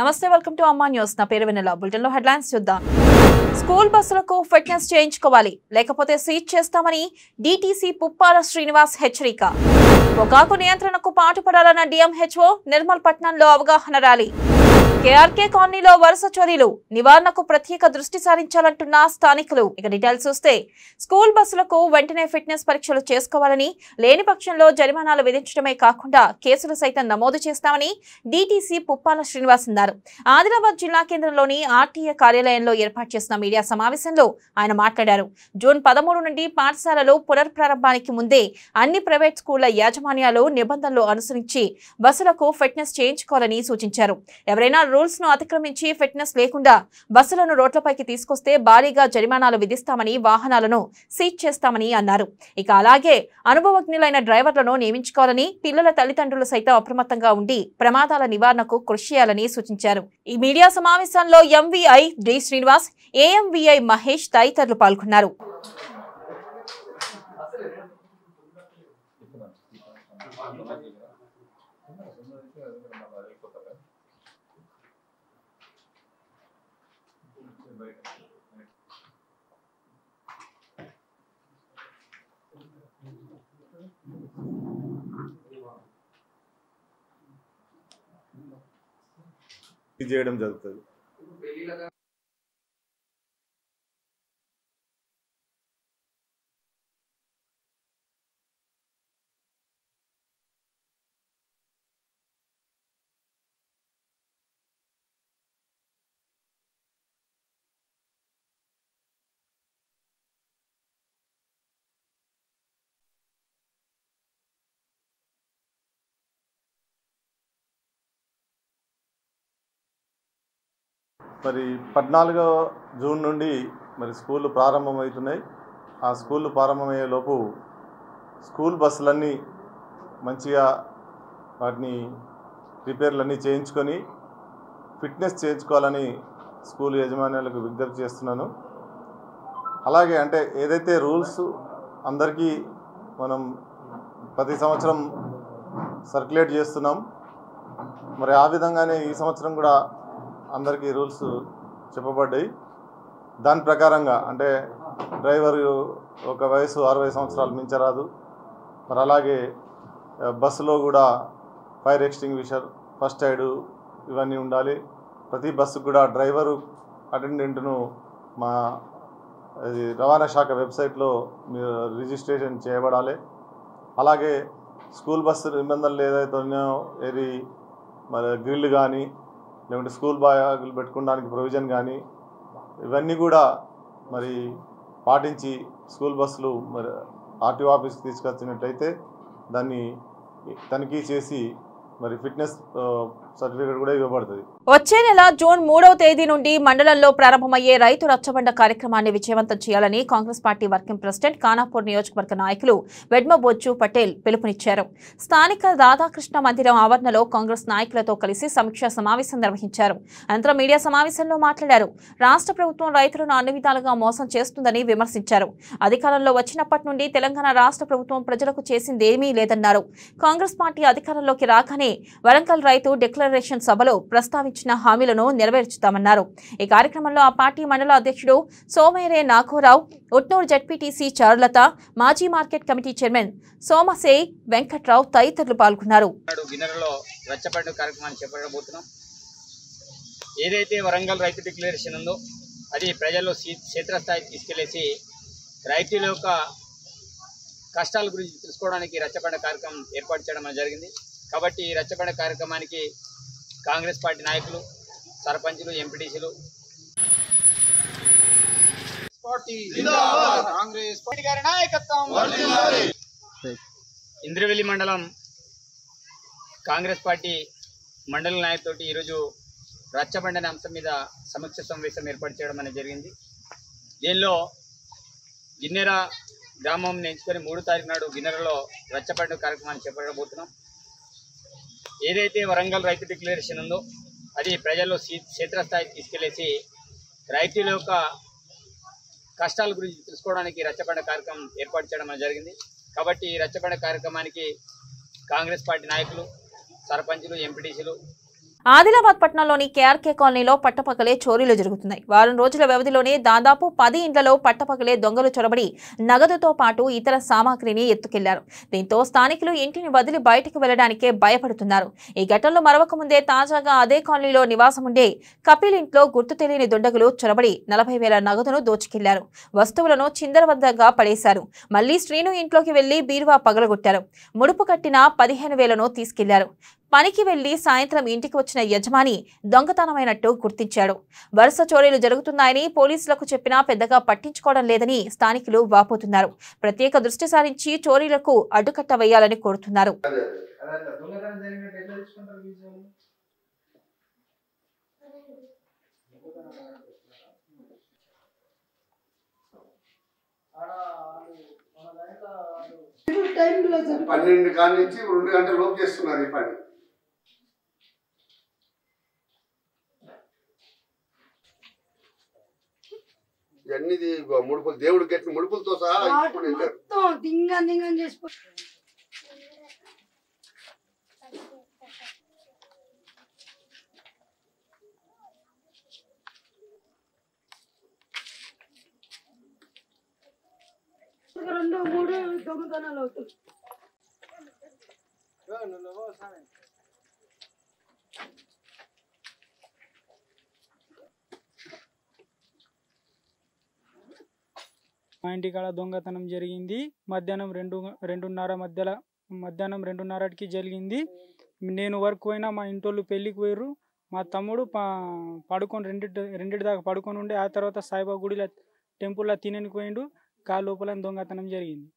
నమస్తే welcome to అమ్మా news నా పేరు వెన్నెల బులెటిన్ లో హెడ్లైన్స్ చూద్దాం స్కూల్ బస్సులకు ఫిట్నెస్ చేయించుకోవాలి లేకపోతే సీజ్ చేస్తామని డీటీసీ పుప్పాల శ్రీనివాస్ హెచ్చరిక పొగాకు నియంత్రణకు పాటుపడాలన్న డిఎంహెచ్ఓ నిర్మల్ పట్నంలో అవగాహన ర్యాలీ కేఆర్కే కాలనీలో వరుస చోరీలు నివారణకు ప్రత్యేక దృష్టి సారించాలంటున్న స్థానికులు ఇక డీటెయిల్స్ చూస్తే స్కూల్ బస్సులకు వెంటనే ఫిట్నెస్ పరీక్షలు చేసుకోవాలని లేని పక్షంలో జరిమానాలు విధించడమే కాకుండా కేసులు సైతం నమోదు చేస్తామని డీటీసీ పుప్పాల శ్రీనివాస్ అన్నారు ఆదిలాబాద్ జిల్లా కేంద్రంలోని ఆర్టీఏ కార్యాలయంలో ఏర్పాటు చేసిన మీడియా సమావేశంలో ఆయన మాట్లాడారు జూన్ పదమూడు నుండి పాఠశాలలు పునర్ప్రారంభానికి ముందే అన్ని ప్రైవేట్ స్కూళ్ల యాజమాన్యాలు నిబంధనలు అనుసరించి బస్సులకు ఫిట్నెస్ చేయించుకోవాలని సూచించారు ఎవరైనా రూల్స్ ను అతిక్రమించి ఫిట్నెస్ లేకుండా బస్సులను రోడ్లపైకి తీసుకొస్తే భారీగా జరిమానాలు విధిస్తామని వాహనాలను సీజ్ చేస్తామని అన్నారు ఇక అలాగే అనుభవజ్ఞులైన డ్రైవర్లను నియమించుకోవాలని పిల్లల తల్లిదండ్రులు సైతం అప్రమత్తంగా ఉండి ప్రమాదాల నివారణకు కృషి చేయాలని సూచించారు ఈ మీడియా సమావేశంలో MVI D Srinivas AMVI Mahesh తదితరులు పాల్గొన్నారు ఇది చేయడం జరుగుతుంది మరి పద్నాలుగో జూన్ నుండి మరి స్కూళ్ళు ప్రారంభమవుతున్నాయి ఆ స్కూళ్ళు ప్రారంభమయ్యే లోపు స్కూల్ బస్సులన్నీ మంచిగా వాటిని రిపేర్లన్నీ చేయించుకొని ఫిట్నెస్ చేయించుకోవాలని స్కూల్ యాజమాన్యాలకు విజ్ఞప్తి చేస్తున్నాను అలాగే అంటే ఏదైతే రూల్స్ అందరికీ మనం ప్రతి సంవత్సరం సర్క్యులేట్ చేస్తున్నాం మరి ఆ విధంగానే ఈ సంవత్సరం కూడా అందరికీ రూల్స్ చెప్పబడ్డాయి దాని ప్రకారంగా అంటే డ్రైవర్ ఒక వయసు అరవై సంవత్సరాలు మించరాదు మరి అలాగే ఆ, బస్సులో కూడా ఫైర్ ఎక్స్టింగ్విషర్ ఫస్ట్ ఎయిడ్ ఇవన్నీ ఉండాలి ప్రతి బస్సుకు కూడా డ్రైవరు అటెండెంట్ను మా అది రవాణా శాఖ వెబ్సైట్లో మీరు రిజిస్ట్రేషన్ చేయబడాలి అలాగే స్కూల్ బస్సు నిబంధనలు ఏదైతే ఉన్నాయో ఏది మరి గ్రిల్ కానీ లేకుంటే స్కూల్ బ్యాగులు పెట్టుకోవడానికి ప్రొవిజన్ కానీ ఇవన్నీ కూడా మరి పాటించి స్కూల్ బస్సులు మరి ఆర్టీఓ ఆఫీస్కి తీసుకొచ్చినట్టయితే దాన్ని తనిఖీ చేసి మరి ఫిట్నెస్ సర్టిఫికేట్ కూడా ఇవ్వబడుతుంది వచ్చే నెల జూన్ మూడవ తేదీ నుండి మండలంలో ప్రారంభమయ్యే రైతు రచ్చబండ కార్యక్రమాన్ని విజయవంతం చేయాలని Congress party working president Khanapur నియోజకవర్గ నాయకులు వెడ్మబొజ్జు పటేల్ పిలుపునిచ్చారు స్థానిక రాధాకృష్ణ మందిరం ఆవరణలో కాంగ్రెస్ నాయకులతో కలిసి సమీక్షా సమావేశం నిర్వహించారు అనంతరం మీడియా సమావేశంలో మాట్లాడారు రాష్ట్ర ప్రభుత్వం రైతులను అన్ని విధాలుగా మోసం చేస్తుందని విమర్శించారు అధికారంలో వచ్చినప్పటి నుండి తెలంగాణ రాష్ట్ర ప్రభుత్వం ప్రజలకు చేసిందేమీ లేదన్నారు కాంగ్రెస్ పార్టీ అధికారంలోకి రాగానే వరంగల్ రైతు డిక్లరేషన్ సభలో ప్రస్తావించిన హామీలను నెరవేర్చుతామన్నారు ఈ కార్యక్రమంలో ఆ పార్టీ మండల అధ్యక్షుడు సోమేరే నాగోరావు ఉట్నూరు జడ్పీటీసీ చారులత మాజీ market committee chairman Somase Venkatrao తదితరులు పాల్గొన్నారు నాడు గిన్నెరలో రచ్చబండ కార్యక్రమాన్ని చేపట్టబోతున్నాం ఏదైతే వరంగల్ రైతు డిక్లరేషన్ ఉందో అది ప్రజల్లో సీ- క్షేత్రస్థాయికి తీసుకెళ్లేసి రైతుల యొక్క కష్టాల గురించి తెలుసుకోవడానికి రచ్చబండ కార్యక్రమం ఏర్పాటు చేయడం అనేది జరిగింది కాబట్టి ఈ రచ్చబండ కార్యక్రమానికి కాంగ్రెస్ పార్టీ నాయకులు సర్పంచులు ఎంపీటీసీలు కాంగ్రెస్ పార్టీ గారి నాయకత్వం ఇంద్రవెల్లి మండలం కాంగ్రెస్ పార్టీ మండల నాయకులతోటి ఈరోజు రచ్చబండ అనే అంశం మీద సమీక్ష సమావేశం ఏర్పాటు చేయడం అనేది జరిగింది దీనిలో గిన్నెర గ్రామం ఎంచుకొని మూడు తారీఖు నాడు గిన్నెరలో రచ్చబండ కార్యక్రమాన్ని చేపట్టబోతున్నాం ఏదైతే వరంగల్ రైతు డిక్లరేషన్ ఉందో అది ప్రజల్లో సీ- క్షేత్రస్థాయికి తీసుకెళ్లేసి రైతుల యొక్క కష్టాల గురించి తెలుసుకోవడానికి రచ్చబండ కార్యక్రమం ఏర్పాటు చేయడం అనేది జరిగింది కాబట్టి ఈ రచ్చబండ కార్యక్రమానికి కాంగ్రెస్ పార్టీ నాయకులు సర్పంచులు ఎంపీటీసీలు ఆదిలాబాద్ పట్టణంలోని కేఆర్కే కాలనీలో పట్టపగలే చోరీలు జరుగుతున్నాయి వారం రోజుల వ్యవధిలోనే దాదాపు పది ఇండ్లలో పట్టపగలే దొంగలు చొరబడి నగదుతో పాటు ఇతర సామాగ్రిని ఎత్తుకెళ్లారు దీంతో స్థానికులు ఇంటిని వదిలి బయటకు వెళ్లడానికే భయపడుతున్నారు ఈ ఘటనలో మరొక ముందే తాజాగా అదే కాలనీలో నివాసం ఉండే కపిల్ ఇంట్లో గుర్తు తెలియని దుండగులు చొరబడి నలభై వేల నగదును దోచుకెళ్లారు వస్తువులను చిందరవందరగా పడేశారు మళ్లీ శ్రీను ఇంట్లోకి వెళ్లి బీరువా పగలగొట్టారు ముడుపు కట్టిన పదిహేను వేలను తీసుకెళ్లారు పనికి వెళ్లి సాయంత్రం ఇంటికి వచ్చిన యజమాని దొంగతనమైనట్టు గుర్తించాడు వరుస చోరీలు జరుగుతున్నాయని పోలీసులకు చెప్పినా పెద్దగా పట్టించుకోవడం లేదని స్థానికులు వాపోతున్నారు ప్రత్యేక దృష్టి సారించి చోరీలకు అడ్డుకట్ట వేయాలని కోరుతున్నారు పన్నెండు కాడి నుంచి రెండు గంటల లోపు చేస్తున్నారు ఈ పని ఇవన్నీ ఇది ముడుపులు దేవుడు గట్టిన ముడుపులతో సహా ఇప్పుడు వెళ్ళారు మొత్తం దింగం దింగం చేసిపో రెండు మూడు దొంగతనాలు అవుతాయి మా ఇంటికాడ దొంగతనం జరిగింది మధ్యాహ్నం రెండు రెండున్నర మధ్యలో మధ్యాహ్నం రెండున్నరకి జరిగింది నేను వర్క్ పోయినా మా ఇంటోళ్ళు పెళ్ళికి పోయారు మా తమ్ముడు పా పడుకొని రెండింటి రెండింటి దాకా పడుకొని ఉండే ఆ తర్వాత సాయిబాబా గుడిలో టెంపుల్లో తినని పోయిండు కా లోపల దొంగతనం జరిగింది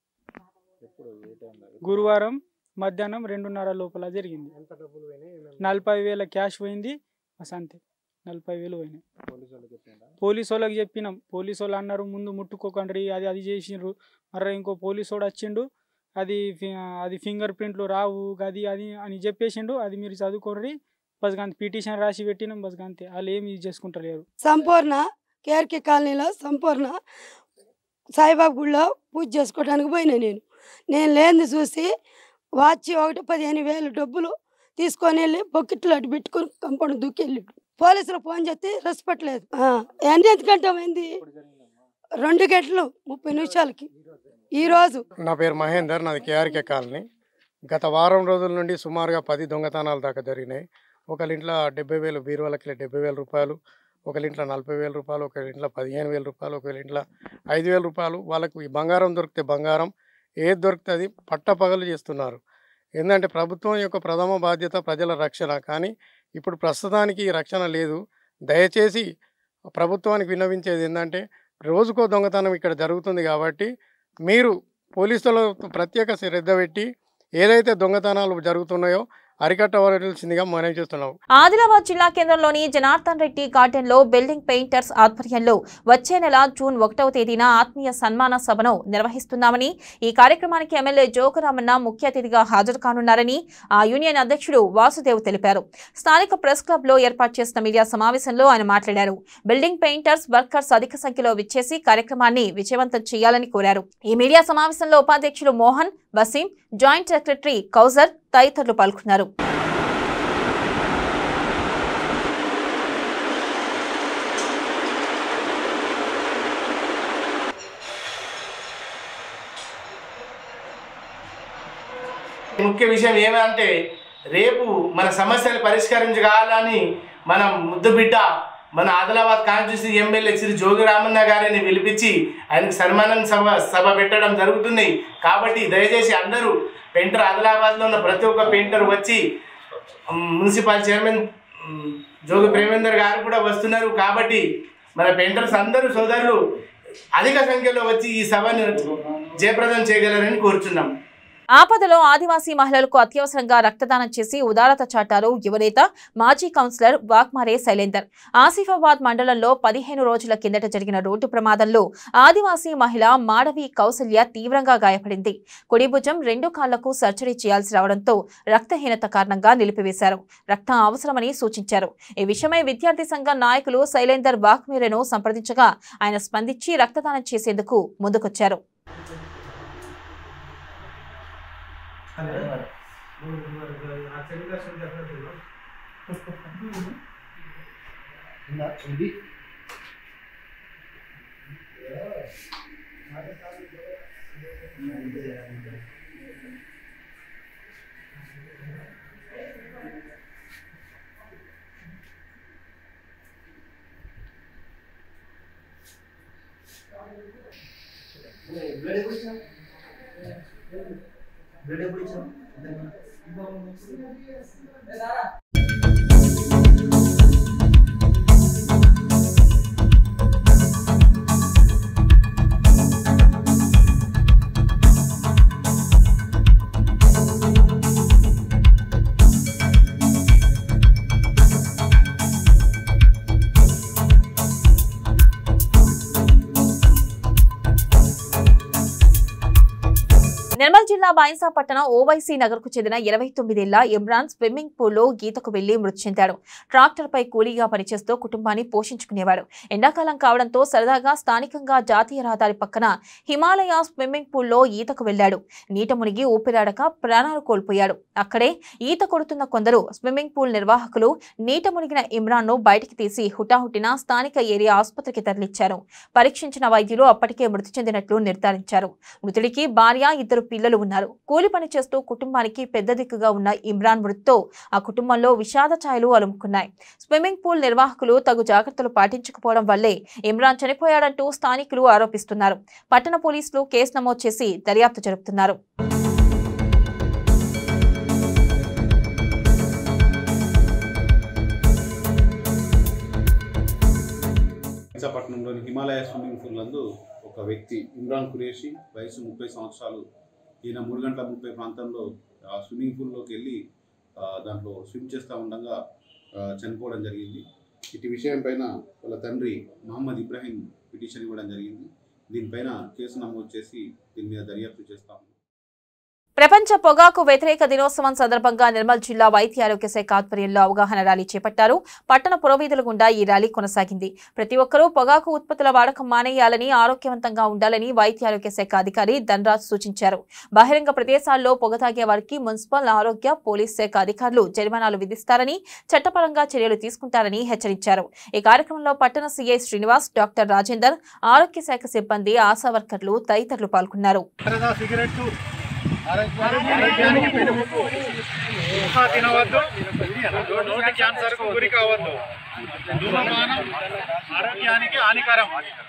గురువారం మధ్యాహ్నం రెండున్నర లోపల జరిగింది నలభై వేల క్యాష్ పోయింది బస్ అంతే నలభై వేలు పోయినాయి పోలీసు వాళ్ళకి చెప్పినాం పోలీసు వాళ్ళు అన్నారు ముందు ముట్టుకోకండి అది అది చేసిండ్రు మర్ర ఇంకో పోలీసు వాడు వచ్చిండు అది ఫి- అది ఫింగర్ ప్రింట్లు రావు అది అది అని చెప్పేసిండు అది మీరు చదువుకోండి బస్ అంతే పిటిషన్ రాసి పెట్టినాం బస్ అంతే వాళ్ళు ఏమి ఇది చేసుకుంటలేరు సంపూర్ణ కేఆర్కే కాలనీలో సంపూర్ణ సాయిబాబా గుడిలో పూజ చేసుకోవడానికి పోయినా నేను నేను లేనిది చూసి వాచి ఒకటి పదిహేను వేలు డబ్బులు తీసుకొని వెళ్ళి బొక్కిట్లు అటు పెట్టుకొని కంపౌండ్ దూకెళ్ళి పోలీసులు ఫోన్ చేస్తే రెస్పెక్ట్ లేదు ఆ, ఎన్ని ఎందుకంటే అయింది రెండు గంటలు ముప్పై నిమిషాలకి ఈ రోజు నా పేరు మహేందర్ నాది కేఆర్కే కాలనీ గత వారం రోజుల నుండి సుమారుగా పది దొంగతనాలు దాకా జరిగినాయి ఒకళ్ళ ఇంట్లో డెబ్బై వేలు బీరువాలకి డెబ్బై వేల రూపాయలు ఒకళ్ళ ఇంట్లో నలభై వేల రూపాయలు ఒకళ్ళ ఇంట్లో పదిహేను వేల రూపాయలు ఒకళ్ళ ఇంట్లో ఐదు వేల రూపాయలు వాళ్ళకు ఈ బంగారం దొరికితే బంగారం ఏది దొరికితే అది పట్టపగలు చేస్తున్నారు ఏంటంటే ప్రభుత్వం యొక్క ప్రథమ బాధ్యత ప్రజల రక్షణ కానీ ఇప్పుడు ప్రస్తుతానికి ఈ రక్షణ లేదు దయచేసి ప్రభుత్వానికి విన్నవించేది ఏంటంటే రోజుకో దొంగతనం ఇక్కడ జరుగుతుంది కాబట్టి మీరు పోలీసుల ప్రత్యేక శ్రద్ధ పెట్టి ఏదైతే దొంగతనాలు జరుగుతున్నాయో అరికట్టవలసిందిగా మనం చేస్తున్నాం ఆదిలాబాద్ జిల్లా కేంద్రంలోని జనార్దన్ రెడ్డి గార్డెన్ లో బిల్డింగ్ పెయింటర్స్ ఆధ్వర్యంలో వచ్చే నెల జూన్ ఒకటవ తేదీన ఆత్మీయ సన్మాన సభను నిర్వహిస్తున్నామని ఈ కార్యక్రమానికి ఎమ్మెల్యే జోగురామన్న ముఖ్య అతిథిగా హాజరు కానున్నారని ఆ యూనియన్ అధ్యక్షుడు వాసుదేవ్ తెలిపారు స్థానిక ప్రెస్ క్లబ్ లో ఏర్పాటు చేసిన మీడియా సమావేశంలో ఆయన మాట్లాడారు బిల్డింగ్ పెయింటర్స్ వర్కర్స్ అధిక సంఖ్యలో విచ్చేసి కార్యక్రమాన్ని విజయవంతం చేయాలని కోరారు ఈ మీడియా సమావేశంలో ఉపాధ్యక్షులు మోహన్ వసీం జాయింట్ సెక్రటరీ కౌజర్ తదితరులు పాల్గొన్నారు ముఖ్య విషయం ఏమంటే రేపు మన సమస్యలు పరిష్కరించగాలని మనం ముద్దుబిడ్డ మన ఆదిలాబాద్ కాన్స్టిట్యూన్సీ ఎమ్మెల్యే శ్రీ జోగి రామన్న గారిని పిలిపించి ఆయనకు సన్మానం సభ సభ పెట్టడం జరుగుతుంది కాబట్టి దయచేసి అందరూ పెయింటర్ ఆదిలాబాద్లో ఉన్న ప్రతి ఒక్క పెయింటర్ వచ్చి um, municipal chairman um, Jogi Premender గారు కూడా వస్తున్నారు కాబట్టి మన పెయింటర్స్ అందరూ సోదరులు అధిక సంఖ్యలో వచ్చి ఈ సభను జయప్రదం చేయగలరని కోరుచున్నాం ఆపదలో ఆదివాసీ మహిళలకు అత్యవసరంగా రక్తదానం చేసి ఉదారత చాటారు యువనేత మాజీ కౌన్సిలర్ వాక్మారే శైలేందర్ ఆసిఫాబాద్ మండలంలో పదిహేను రోజుల కిందట జరిగిన రోడ్డు ప్రమాదంలో ఆదివాసీ మహిళ మాడవి కౌసల్య తీవ్రంగా గాయపడింది కుడి భుజం రెండు కాళ్లకు సర్జరీ చేయాల్సి రావడంతో రక్తహీనత కారణంగా నిలిపివేశారు రక్తం అవసరమని సూచించారు ఈ విషయమై విద్యార్థి సంఘం నాయకులు శైలేందర్ వాక్మీరేను సంప్రదించగా ఆయన స్పందించి రక్తదానం చేసేందుకు ముందుకొచ్చారు నిర్మల్ జిల్లా బాయిన్సా పట్టణం ఓవైసీ నగర్ కు చెందిన ఇరవై తొమ్మిదేళ్ల ఇమ్రాన్ స్విమ్మింగ్ పూల్ లో ఈతకు వెళ్లి మృతి చెందాడు ట్రాక్టర్ పై కూలీగా పనిచేస్తూ కుటుంబాన్ని పోషించుకునేవాడు ఎండాకాలం కావడంతో సరదాగా స్థానికంగా జాతీయ రహదారి పక్కన హిమాలయ స్విమ్మింగ్ పూల్ లో ఈతకు వెళ్లాడు నీట మునిగి ఊపిరాడక ప్రాణాలు కోల్పోయాడు అక్కడే ఈత కొడుతున్న కొందరు స్విమ్మింగ్ పూల్ నిర్వాహకులు నీట మునిగిన ఇమ్రాన్ ను బయటికి తీసి హుటాహుటిన స్థానిక ఏరియా ఆసుపత్రికి తరలించారు పరీక్షించిన వైద్యులు అప్పటికే మృతి చెందినట్లు నిర్ధారించారు మృతుడికి భార్య ఇద్దరు పిల్లలు ఉన్నారు కూలి పని చేస్తూ కుటుంబానికి పెద్ద దిక్కుగా ఉన్న ఇమ్రాన్ మృతితో ఆ కుటుంబంలో విషాద ఛాయలు అలుముకున్నాయి స్విమ్మింగ్ పూల్ నిర్వాహకులు తగు జాగ్రత్తలు పాటించకపోవడం వల్లే ఇమ్రాన్ చనిపోయాడంటూ స్థానికులు ఆరోపిస్తున్నారు పట్టణ పోలీసులు కేసు నమోదు చేసి దర్యాప్తు జరుపుతున్నారు విశాఖపట్నంలోని హిమాలయ స్విమ్మింగ్ పూల్ నందు ఒక వ్యక్తి ఇమ్రాన్ ఖురేషి వయసు ముప్పై సంవత్సరాలు ఈయన మూడు గంటల ముప్పై ప్రాంతంలో ఆ స్విమ్మింగ్ పూల్లోకి వెళ్ళి ఆ, దాంట్లో స్విమ్ చేస్తూ ఉండగా ఆ, చనిపోవడం జరిగింది ఇటు విషయం పైన వాళ్ళ తండ్రి మహమ్మద్ ఇబ్రాహీం పిటిషన్ ఇవ్వడం జరిగింది దీనిపైన కేసు నమోదు చేసి దీని మీద దర్యాప్తు చేస్తాము ప్రపంచ పొగాకు వ్యతిరేక దినోత్సవం సందర్భంగా నిర్మల్ జిల్లా వైద్య ఆరోగ్య శాఖ ఆధ్వర్యంలో అవగాహన ర్యాలీ చేపట్టారు పట్టణ పురవీధుల గుండా ఈ ర్యాలీ కొనసాగింది ప్రతి ఒక్కరూ పొగాకు ఉత్పత్తుల వాడకం మానేయాలని ఆరోగ్యవంతంగా ఉండాలని వైద్య ఆరోగ్య శాఖ అధికారి ధనరాజ్ సూచించారు బహిరంగ ప్రదేశాల్లో పొగ తాగే వారికి మున్సిపల్ ఆరోగ్య పోలీస్ శాఖ అధికారులు జరిమానాలు విధిస్తారని చట్టపరంగా చర్యలు తీసుకుంటారని హెచ్చరించారు ఈ కార్యక్రమంలో పట్టణ సీఐ శ్రీనివాస్ డాక్టర్ రాజేందర్ ఆరోగ్య శాఖ సిబ్బంది ఆశా వర్కర్లు తదితరులు పాల్గొన్నారు సిగరెట్ ఆరోగ్యానికి పెనుముప్పు ఇంకా తినవద్దు నోటి క్యాన్సర్ కు గురి కావద్దు ధూమపానం ఆరోగ్యానికి హానికరం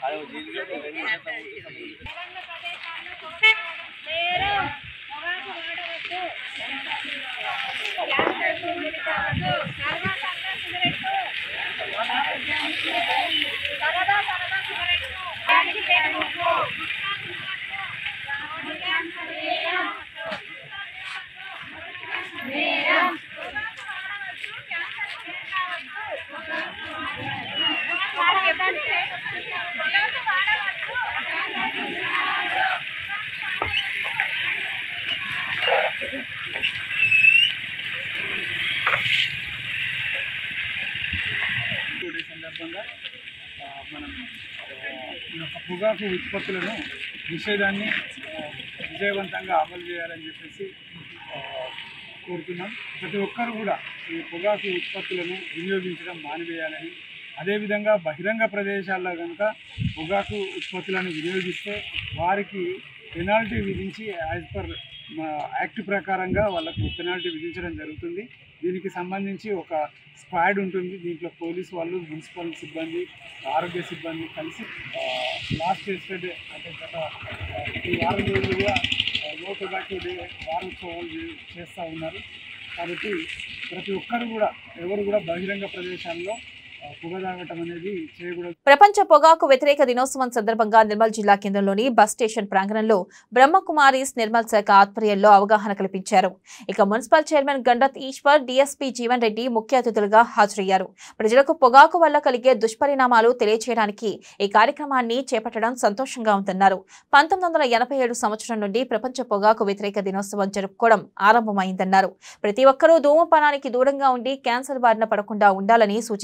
ఈ సందర్భంగా ఆ, మనం ఆ, ఈ యొక్క పొగాకు ఉత్పత్తులను నిషేధాన్ని ఆ, విజయవంతంగా అమలు చేయాలని చెప్పేసి ఆ, కోరుతున్నాం ప్రతి ఒక్కరు కూడా ఈ పొగాకు ఉత్పత్తులను వినియోగించడం మానివేయాలని అదేవిధంగా బహిరంగ ప్రదేశాల్లో కనుక పొగాకు ఉత్పత్తులను వినియోగిస్తే వారికి పెనాల్టీ విధించి యాజ్ పర్ మా యాక్ట్ ప్రకారంగా వాళ్ళకు పెనాల్టీ విధించడం జరుగుతుంది దీనికి సంబంధించి ఒక స్క్వాడ్ ఉంటుంది దీంట్లో పోలీస్ వాళ్ళు మున్సిపల్ సిబ్బంది ఆరోగ్య సిబ్బంది కలిసి లాస్ట్ ఎస్టర్డే అంటే గత ఆ, ఈ వారం రోజులుగా నో టొబాకో డే వారోత్సవాలు చే- చేస్తూ ఉన్నారు కాబట్టి ప్రతి ఒక్కరు కూడా ఎవరు కూడా బహిరంగ ప్రదేశాల్లో ఆ, పొగ తాగటం అనేది చేయకూడదు ప్రపంచ పొగాకు వ్యతిరేక దినోత్సవం సందర్భంగా నిర్మల్ జిల్లా కేంద్రంలోని బస్ స్టేషన్ ప్రాంగణంలో బ్రహ్మకుమారీస్ నిర్మల్ శాఖ ఆధ్వర్యంలో అవగాహన కల్పించారు ఇక municipal chairman Gandath Eshwar DSP Jeevan Reddy ముఖ్య అతిథులుగా హాజరయ్యారు ప్రజలకు పొగాకు వల్ల కలిగే దుష్పరిణామాలు తెలియచేయడానికి ఈ కార్యక్రమాన్ని చేపట్టడం సంతోషంగా ఉందన్నారు పంతొమ్మిది వందల ఎనభై ఏడు సంవత్సరం నుండి ప్రపంచ పొగాకు వ్యతిరేక దినోత్సవం జరుపుకోవడం ఆరంభమైందన్నారు ప్రతి ఒక్కరూ ధూమపానానికి దూరంగా ఉండి క్యాన్సర్ బారిన పడకుండా ఉండాలని సూచించారు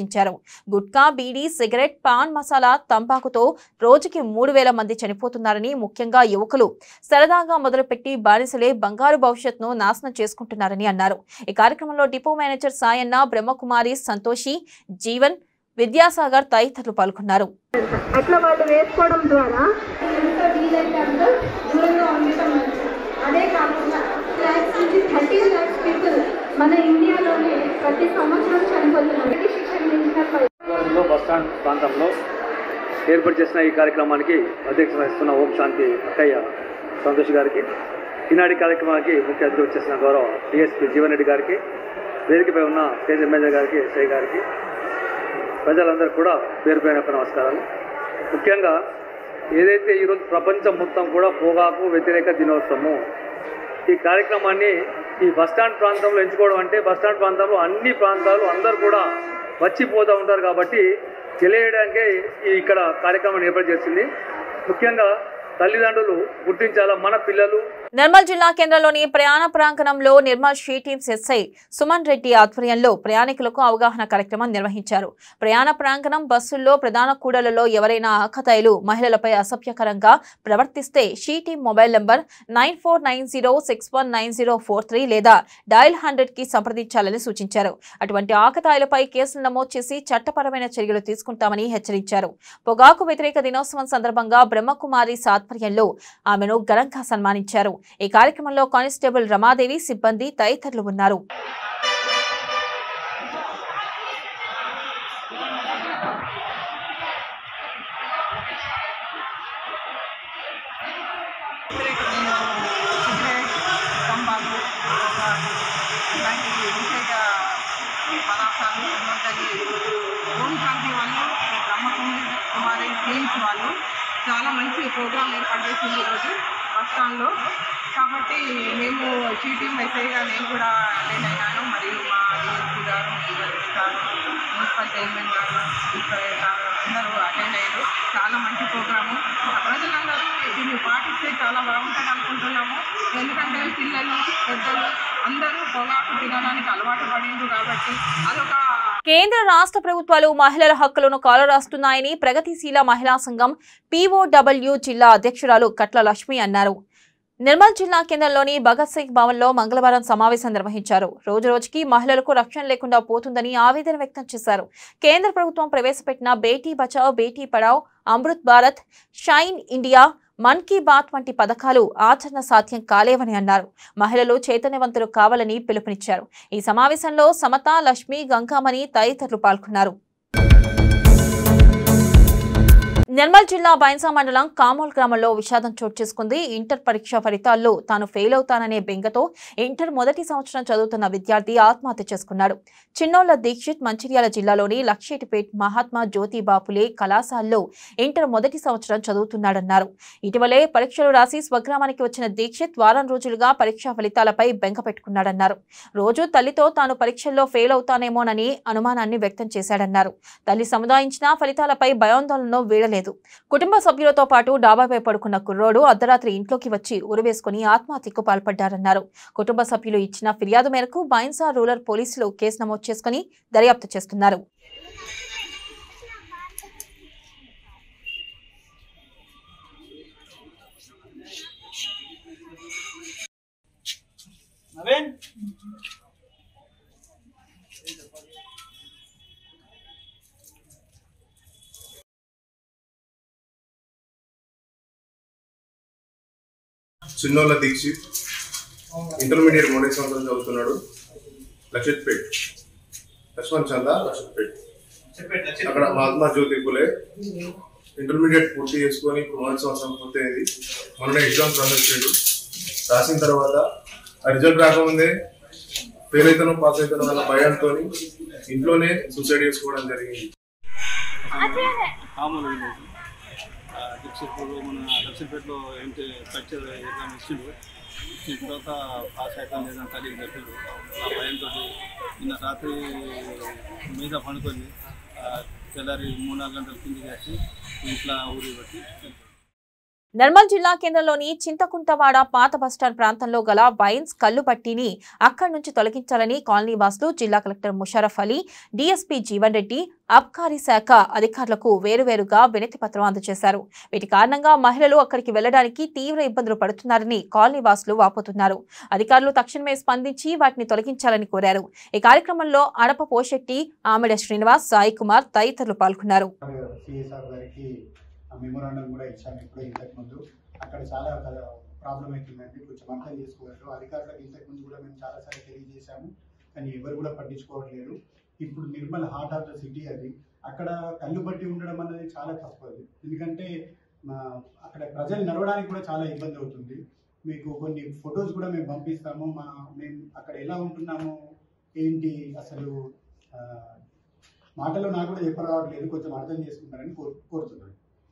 గుట్కా బీడీ సిగరెట్ పాన్ మసాలా తంబాకుతో రోజుకి మూడు వేల మంది చనిపోతున్నారని ముఖ్యంగా యువకులు సరదాగా మొదలుపెట్టి బానిసలే బంగారు భవిష్యత్తును నాశనం చేసుకుంటున్నారని అన్నారు ఈ కార్యక్రమంలో డిపో మేనేజర్ సాయన్న బ్రహ్మకుమారి సంతోషి జీవన్ విద్యాసాగర్ తదితరులు పాల్గొన్నారు అట్లా వాళ్ళు వేసుకోవడం ద్వారా ఎంత వీలైతే అంత దూరంగా ఉండటం మంచిది అదే కాకుండా ల్యాక్స్ నుంచి థర్టీ ల్యాక్స్ పీపుల్ మన ఇండియాలోనే ప్రతి సంవత్సరం చనిపోతున్నారు ఇది శిక్షణ మించిన లో బస్ స్టాండ్ ప్రాంతంలో ఏర్పాటు చేసిన ఈ కార్యక్రమానికి అధ్యక్షత వహిస్తున్న ఓం శాంతి అక్కయ్య సంతోష్ గారికి ఈనాటి కార్యక్రమానికి ముఖ్య అతిథి వచ్చేసిన గౌరవ డిఎస్పీ జీవన్ రెడ్డి గారికి వేదికపై ఉన్న స్టేజ్ ఎమ్మెల్యే గారికి ఎస్ఐ గారికి ప్రజలందరికీ కూడా పేరు పైన యొక్క నమస్కారాలు ముఖ్యంగా ఏదైతే ఈరోజు ప్రపంచం మొత్తం కూడా పొగాకు వ్యతిరేక దినోత్సవము ఈ కార్యక్రమాన్ని ఈ బస్టాండ్ ప్రాంతంలో ఎంచుకోవడం అంటే బస్టాండ్ ప్రాంతంలో అన్ని ప్రాంతాలు అందరూ కూడా వచ్చిపోతూ ఉంటారు కాబట్టి తెలియడానికే ఈ ఇక్కడ కార్యక్రమాన్ని ఏర్పాటు చేసింది ముఖ్యంగా తల్లిదండ్రులు గుర్తించాలా మన పిల్లలు నిర్మల్ జిల్లా కేంద్రంలోని ప్రయాణ ప్రాంగణంలో Nirmal she teams SI Suman Reddy ఆధ్వర్యంలో ప్రయాణికులకు అవగాహన కార్యక్రమం నిర్వహించారు ప్రయాణ ప్రాంగణం బస్సుల్లో ప్రధాన కూడలలో ఎవరైనా ఆకతాయిలు మహిళలపై అసభ్యకరంగా ప్రవర్తిస్తే she team mobile number nine four nine zero six one nine zero four three లేదా డయల్ హండ్రెడ్ కి సంప్రదించాలని సూచించారు అటువంటి ఆకతాయిలపై కేసులు నమోదు చేసి చట్టపరమైన చర్యలు తీసుకుంటామని హెచ్చరించారు పొగాకు వ్యతిరేక దినోత్సవం సందర్భంగా బ్రహ్మకుమారి సాత్పర్యంలో ఆమెను ఘనంగా సన్మానించారు ఈ కార్యక్రమంలో కానిస్టేబుల్ రమాదేవి సిబ్బంది తదితరులు ఉన్నారు సిగరెట్ తంబాకు పొగాకు ఇలాంటి నిషేధ పదార్థాలు ఉన్నతని ఈరోజు హోమ్ శాంతి వాళ్ళు బ్రహ్మకుమారి కుమారి టీమ్స్ వాళ్ళు చాలా మంచి ప్రోగ్రామ్ ఏర్పాటు చేసింది ఈరోజు బస్ స్టాండ్లో కాబట్టి మేము చీటింగ్ మెసేజ్గా నేను కూడా అటెండ్ అయినాను మరియు మా డిఎస్పీ గారు డిఎస్పీ గారు మున్సిపల్ చైర్మన్ గారు ప్రిన్సిపల్ గారు అందరూ అటెండ్ అయ్యారు చాలా మంచి ప్రోగ్రాము ప్రజలందరూ దీన్ని పాటిస్తే చాలా బాగుంటుంది అనుకుంటున్నాము ఎందుకంటే పిల్లలు పెద్దలు అందరూ పొగాకు తినడానికి అలవాటు పడిండ్రు కాబట్టి అదొక కేంద్ర రాష్ట్ర ప్రభుత్వాలు మహిళల హక్కులను కాలరాస్తున్నాయని ప్రగతిశీల మహిళా సంఘం పీఓడబ్ల్యూ జిల్లా అధ్యక్షురాలు కట్ల లక్ష్మి అన్నారు నిర్మల్ జిల్లా కేంద్రంలోని భగత్ సింగ్ భవన్లో మంగళవారం సమావేశం నిర్వహించారు రోజు రోజుకి మహిళలకు రక్షణ లేకుండా పోతుందని ఆవేదన వ్యక్తం చేశారు కేంద్ర ప్రభుత్వం ప్రవేశపెట్టిన బేటీ బచావ్ బేటీ పడావ్ అమృత్ భారత్ షైన్ ఇండియా మన్ కీ బాత్ వంటి పథకాలు ఆచరణ సాధ్యం కాలేవని అన్నారు మహిళలు చైతన్యవంతులు కావాలని పిలుపునిచ్చారు ఈ సమావేశంలో సమత లక్ష్మి గంగామణి తదితరులు పాల్గొన్నారు నిర్మల్ జిల్లా బైన్సా మండలం కామోల్ గ్రామంలో విషాదం చోటు చేసుకుంది ఇంటర్ పరీక్ష ఫలితాల్లో తాను ఫెయిల్ అవుతాననే బెంగతో ఇంటర్ మొదటి సంవత్సరం చదువుతున్న విద్యార్థి ఆత్మహత్య చేసుకున్నాడు చిన్నోళ్ల దీక్షిత్ మంచిర్యాల జిల్లాలోని లక్షేటిపేట్ మహాత్మా జ్యోతి బాపులే కళాశాలలో ఇంటర్ మొదటి సంవత్సరం చదువుతున్నాడన్నారు ఇటీవలే పరీక్షలు రాసి స్వగ్రామానికి వచ్చిన దీక్షిత్ వారం రోజులుగా పరీక్షా ఫలితాలపై బెంగ పెట్టుకున్నాడన్నారు రోజు తల్లితో తాను పరీక్షల్లో ఫెయిల్ అవుతానేమోనని అనుమానాన్ని వ్యక్తం చేశాడన్నారు తల్లి సముదాయించిన ఫలితాలపై భయాందోళనలో వీడలేదు కుటుంబ సభ్యులతో పాటు డాబాపై పడుకున్న కుర్రోడు అర్ధరాత్రి ఇంట్లోకి వచ్చి ఉరివేసుకుని ఆత్మహత్యకు పాల్పడ్డారన్నారు కుటుంబ సభ్యులు ఇచ్చిన ఫిర్యాదు మేరకు బైన్సా రూరల్ పోలీసులు కేసు నమోదు చేసుకుని దర్యాప్తు చేస్తున్నారు నవీన్ చిన్నోళ్ళ దీక్షిత్ ఇంటర్మీడియట్ మొదటి సంవత్సరం చదువుతున్నాడు లక్షిత్పేట్ లక్ష్మణ్ చంద లక్షిత్పేట్ అక్కడ మహాత్మా జ్యోతి పులే ఇంటర్మీడియట్ పూర్తి చేసుకొని ఇప్పుడు మొదటి సంవత్సరం పూర్తయింది మొన్న ఎగ్జామ్స్ రాసేసాడు రాసిన తర్వాత ఆ రిజల్ట్ రాకముందే ఫెయిల్ అవుతానో పాస్ అవుతానో అన్న భయంతో ఇంట్లోనే సూసైడ్ చేసుకోవడం జరిగింది మామూలు విలేజ్ దీక్షిత్పూర్లో మన దక్షిణపేటలో ఏంటి కల్చర్ ఎగ్జామ్ ఇచ్చిండు ఇచ్చిన తర్వాత పాస్ అవుతాం లేదని తల్లికి చెప్పాడు ఆ భయంతో నిన్న రాత్రి మీద పడుకొని తెల్లారి మూడు నాలుగు గంటల కిందికి వచ్చి ఇంట్లో ఊరి పెట్టి నిర్మల్ జిల్లా కేంద్రంలోని చింతకుంటవాడ పాత బస్టాండ్ ప్రాంతంలో గల వైన్స్ కల్లు పట్టీని అక్కడి నుంచి తొలగించాలని కాలనీ వాసులు జిల్లా కలెక్టర్ ముషరఫ్ అలీ డీఎస్పీ జీవన్ రెడ్డి అబ్కారీ శాఖ అధికారులకు వేరువేరుగా వినతి పత్రం అందజేశారు వీటి కారణంగా మహిళలు అక్కడికి వెళ్లడానికి తీవ్ర ఇబ్బందులు పడుతున్నారని కాలనీ వాసులు వాపోతున్నారు అధికారులు తక్షణమే స్పందించి వాటిని తొలగించాలని కోరారు ఈ కార్యక్రమంలో అడప పోషెట్టి ఆమెడ శ్రీనివాస్ సాయి కుమార్ తదితరులు పాల్గొన్నారు సిఎస్ఆర్ గారికి మెమోరాండం కూడా ఇచ్చాను ఇప్పుడు ఇంతకుముందు అక్కడ చాలా ప్రాబ్లం అవుతుందండి కొంచెం అర్థం చేసుకోగలరు అధికారులకు ఇంతకుముందు కూడా మేము చాలాసార్లు తెలియజేశాము కానీ ఎవరు కూడా పట్టించుకోవట్లేదు ఇప్పుడు Nirmal heart of the city అది అక్కడ కళ్ళు బట్టి ఉండడం అనేది చాలా తప్పు అది ఎందుకంటే మా అక్కడ ప్రజలు నడవడానికి కూడా చాలా ఇబ్బంది అవుతుంది మీకు కొన్ని ఫొటోస్ కూడా మేము పంపిస్తాము మా మేము అక్కడ ఎలా ఉంటున్నాము ఏంటి అసలు ఆ, మాటలో నాకు కూడా చెప్పరావట్లేదు కొంచెం అర్థం చేసుకుంటారని కోరు కోరుతున్నాను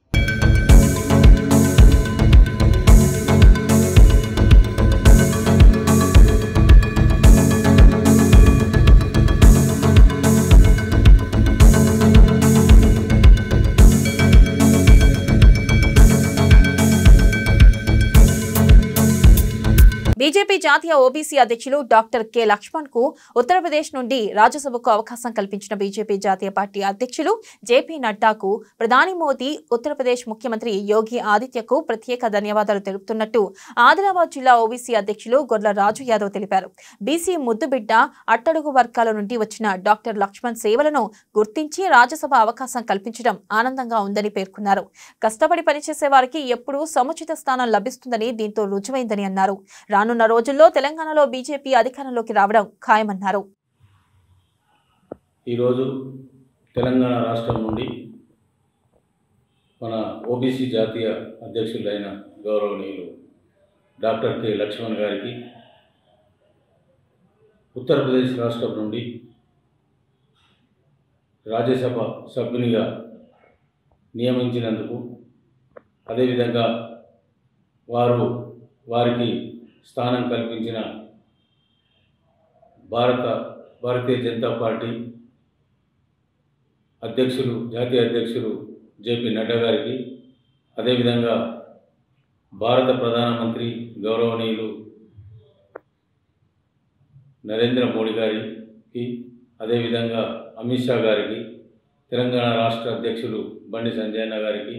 బీజేపీ జాతీయ ఓబీసీ అధ్యక్షులు డాక్టర్ కె లక్ష్మణ్ కు ఉత్తరప్రదేశ్ నుండి రాజ్యసభకు అవకాశం కల్పించిన బీజేపీ జాతీయ పార్టీ అధ్యక్షులు జేపీ నడ్డాకు ప్రధాని మోదీ ఉత్తరప్రదేశ్ ముఖ్యమంత్రి యోగి ఆదిత్యకు ప్రత్యేక ధన్యవాదాలు తెలుపుతున్నట్టు ఆదిలాబాద్ జిల్లా ఓబీసీ అధ్యక్షులు గొర్ల రాజు యాదవ్ తెలిపారు బీసీ ముద్దుబిడ్డ అట్టడుగు వర్గాల నుండి వచ్చిన డాక్టర్ లక్ష్మణ్ సేవలను గుర్తించి రాజ్యసభ అవకాశం కల్పించడం ఆనందంగా ఉందని పేర్కొన్నారు కష్టపడి పనిచేసే వారికి ఎప్పుడూ సముచిత స్థానం లభిస్తుందని దీంతో రుజువైందని అన్నారు రానున్న రోజుల్లో తెలంగాణలో బీజేపీ అధికారంలోకి రావడం ఖాయమన్నారు ఈరోజు తెలంగాణ రాష్ట్రం నుండి మన ఓబీసీ జాతీయ అధ్యక్షులైన గౌరవనీయులు డాక్టర్ కె లక్ష్మణ్ గారికి ఉత్తరప్రదేశ్ రాష్ట్రం నుండి రాజ్యసభ సభ్యునిగా నియమించినందుకు అదేవిధంగా వారు వారికి స్థానం కల్పించిన భారత భారతీయ జనతా పార్టీ అధ్యక్షులు జాతీయ అధ్యక్షులు జేపీ నడ్డా గారికి అదేవిధంగా భారత ప్రధానమంత్రి గౌరవనీయులు నరేంద్ర మోడీ గారికి అదేవిధంగా అమిత్ షా గారికి తెలంగాణ రాష్ట్ర అధ్యక్షులు బండి సంజయన్న గారికి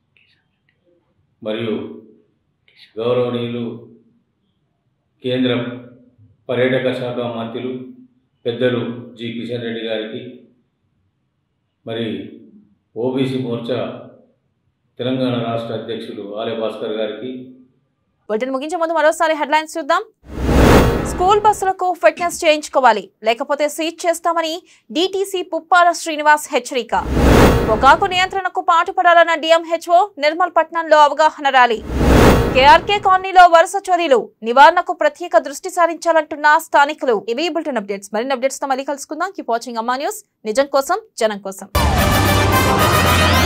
మరియు గౌరవనీయులు కేంద్ర పర్యాటక శాఖ మంత్రులు పెద్దలు జి కిషన్ రెడ్డి గారికి మరి ఓబీసీ మోర్చా తెలంగాణ రాష్ట్ర అధ్యక్షులు ఆలయ భాస్కర్ గారికి బులెటిన్ ముగించే ముందు మరోసారి హెడ్లైన్స్ చూద్దాం స్కూల్ బస్సులకు ఫిట్నెస్ చేయించుకోవాలి లేకపోతే సీజ్ చేస్తామని డీటీసీ పుప్పాల శ్రీనివాస్ హెచ్చరిక పొగాకు నియంత్రణకు పాటుపడాలన్న డిఎంహెచ్ఓ నిర్మల్ పట్నంలో అవగాహన ర్యాలీ కేఆర్కే కాలనీలో వరుస చోరీలు నివారణకు ప్రత్యేక దృష్టి సారించాలంటున్న స్థానికులు ఇవి బులెటిన్ అప్డేట్స్ మరిన్ని అప్డేట్స్ తో మళ్ళీ కలుసుకుందాం కీప్ వాచింగ్ అమ్మా న్యూస్ నిజం కోసం జనం కోసం